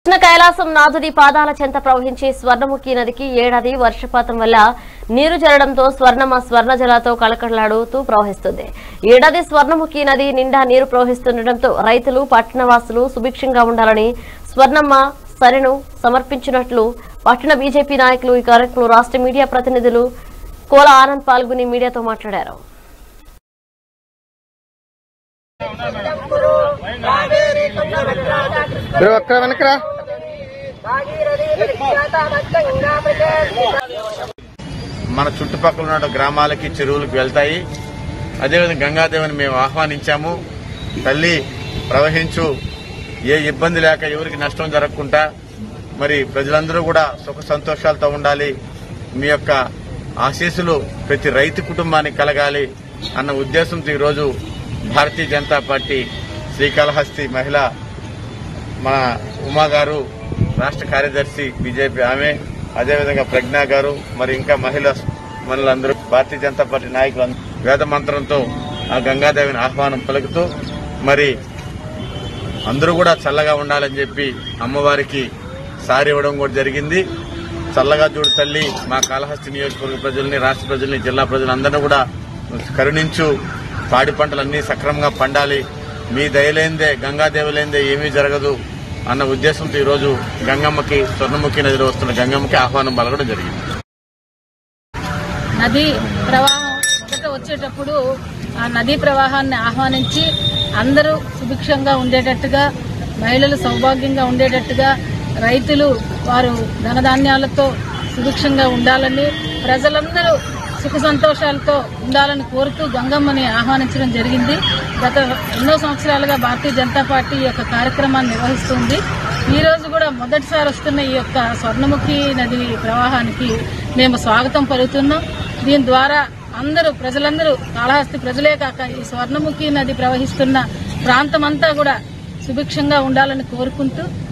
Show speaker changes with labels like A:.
A: కృష్ణ కైలాసం నాథుడి పాదాల చెంత ప్రవహించే స్వర్ణముఖి నదికి ఏడాది వర్షపాతం వల్ల నీరు చేరడంతో స్వర్ణమ స్వర్ణ జలాతో కళకళలాడుతూ ప్రవహిస్తుంది ఏడాది స్వర్ణముఖి నది నిండా నీరు ప్రవహిస్తుండటంతో రైతులు పట్టణవాసులు సుభిక్షంగా ఉండాలని స్వర్ణమ్మ సరెను సమర్పించినట్లు పట్టణ బీజేపీ నాయకులు ఈ కార్యక్రమంలో రాష్ట్ర మీడియా ప్రతినిధులు కోల ఆనంద్ పాల్గొని మీడియాతో మాట్లాడారు
B: బ్రో అక్కడ వెనకరా
C: మన చుట్టుపక్కల ఉన్న గ్రామాలకి చెరువులకు వెళ్తాయి అదేవిధంగా గంగాదేవిని మేము ఆహ్వానించాము తల్లి ప్రవహించు ఏ ఇబ్బంది లేక ఎవరికి నష్టం జరగకుండా మరి ప్రజలందరూ కూడా సుఖ సంతోషాలతో ఉండాలి మీ యొక్క ఆశీస్సులు ప్రతి రైతు కుటుంబానికి కలగాలి అన్న ఉద్దేశంతో ఈరోజు భారతీయ జనతా పార్టీ శ్రీకాళహస్తి మహిళ మన ఉమా గారు రాష్ట్ర కార్యదర్శి బీజేపీ ఆమె అదేవిధంగా ప్రజ్ఞ గారు మరి ఇంకా మహిళ మహిళలందరూ భారతీయ జనతా పార్టీ నాయకులు అందరూ వేద మంత్రంతో ఆ గంగాదేవిని ఆహ్వానం పలుకుతూ మరి అందరూ కూడా చల్లగా ఉండాలని చెప్పి అమ్మవారికి సారి ఇవ్వడం కూడా జరిగింది చల్లగా చూడు తల్లి మా కాళహస్తి నియోజకవర్గ ప్రజల్ని రాష్ట్ర ప్రజల్ని జిల్లా ప్రజలందరినీ కూడా కరుణించు పాడి పంటలన్నీ సక్రమంగా పండాలి మీ దయలేందే గంగాదేవి లేందే ఏమీ జరగదు అన్న ఉద్దేశంతో ఈరోజు గంగమ్మకి స్వర్ణముఖి నదిలో వస్తున్న గంగమ్మకి ఆహ్వానం పలకడం జరిగింది
D: నది ప్రవాహం మొదట వచ్చేటప్పుడు ఆ నదీ ప్రవాహాన్ని ఆహ్వానించి అందరూ సుభిక్షంగా ఉండేటట్టుగా మహిళలు సౌభాగ్యంగా ఉండేటట్టుగా రైతులు వారు ధనధాన్యాలతో సుభిక్షంగా ఉండాలని ప్రజలందరూ సుఖ సంతోషాలతో ఉండాలని కోరుతూ గంగమ్మని ఆహ్వానించడం జరిగింది గత ఎన్నో సంవత్సరాలుగా భారతీయ జనతా పార్టీ ఈ యొక్క కార్యక్రమాన్ని నిర్వహిస్తుంది ఈ రోజు కూడా మొదటిసారి వస్తున్న ఈ యొక్క స్వర్ణముఖి నది ప్రవాహానికి మేము స్వాగతం పలుకుతున్నాం దీని ద్వారా అందరూ ప్రజలందరూ కాళహస్తి ప్రజలే కాక ఈ స్వర్ణముఖి నది ప్రవహిస్తున్న ప్రాంతమంతా కూడా సుభిక్షంగా ఉండాలని కోరుకుంటూ